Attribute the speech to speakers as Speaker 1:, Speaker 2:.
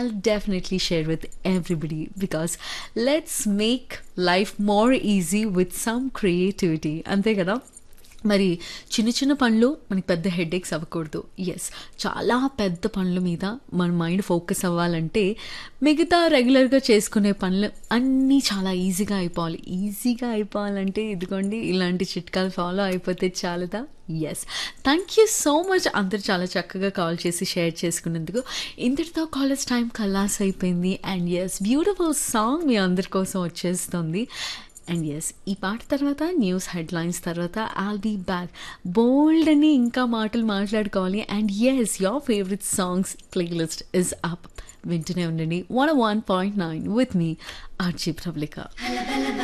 Speaker 1: I'll definitely share with everybody because let's make life more easy with some creativity. అంతే కదా మరి చిన్న చిన్న పనులు మనకి పెద్ద హెడేక్స్ అవ్వకూడదు ఎస్ చాలా పెద్ద పనుల మీద మన మైండ్ ఫోకస్ అవ్వాలంటే మిగతా రెగ్యులర్గా చేసుకునే పనులు అన్నీ చాలా ఈజీగా అయిపోవాలి ఈజీగా అయిపోవాలంటే ఇదిగోండి ఇలాంటి చిట్కాలు ఫాలో అయిపోతే చాలదా yes thank you so much అందరు చాలా చక్కగా కాల్ చేసి షేర్ చేసుకున్నందుకు ఇంతటితో కాలేజ్ టైం కల్లాస్ అయిపోయింది అండ్ ఎస్ బ్యూటిఫుల్ సాంగ్ మీ అందరి కోసం వచ్చేస్తుంది అండ్ ఎస్ ఈ పాట తర్వాత న్యూస్ హెడ్లైన్స్ తర్వాత ఆల్ బీ బ్యాక్ బోల్డ్ అని ఇంకా మాటలు మాట్లాడుకోవాలి and yes your favourite songs playlist is up వింటూనే ఉండండి one one point nine with మీ ఆర్జీ ప్రబ్లికా